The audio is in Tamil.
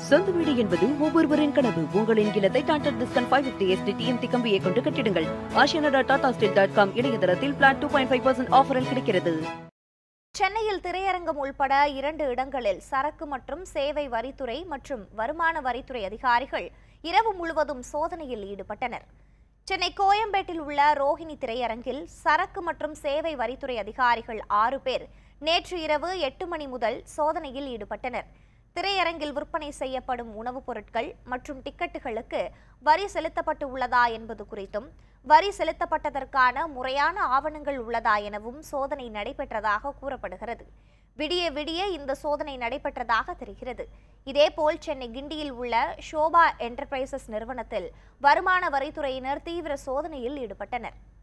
சொந்த வீடு என்பது ஒவ்வொருவரின் கனவு உங்களின் இல்லத்தை Tata Tiscon five fifty SD TMT கம்பியை கொண்டு கட்டிடுங்கள் Aashiyana Tata steel dot com இணையதளத்தில் flat two point five percent ஆஃபரில் கிடைக்கிறது சென்னையில் திரையரங்கம் உள்பட இரண்டு இடங்களில் சரக்கு மற்றும் சேவை வரித்துறை மற்றும் வருமான வரித்துறை அதிகாரிகள் இரவு முழுவதும் சோதனையில் ஈடுபட்டனர் சென்னை கோயம்பேட்டில் உள்ள ரோஹிணி திரையரங்கில் சரக்கு மற்றும் சேவை வரித்துறை அதிகாரிகள் ஆறு பேர் நேற்று இரவு எட்டு மணி முதல் சோதனையில் ஈடுபட்டனர் திரையரங்கில் விற்பனை செய்யப்படும் உணவுப் பொருட்கள் மற்றும் டிக்கெட்டுகளுக்கு வரி செலுத்தப்பட்டு உள்ளதா என்பது குறித்தும் வரி செலுத்தப்பட்டதற்கான முறையான ஆவணங்கள் உள்ளதா எனவும் சோதனை நடைபெற்றதாக கூறப்படுகிறது விடிய விடிய இந்த சோதனை நடைபெற்றதாக தெரிகிறது இதேபோல் சென்னை கிண்டியில் உள்ள ஷோபா என்டர்பிரைசஸ் நிறுவனத்தில் வருமான வரித்துறையினர் தீவிர சோதனையில் ஈடுபட்டனர்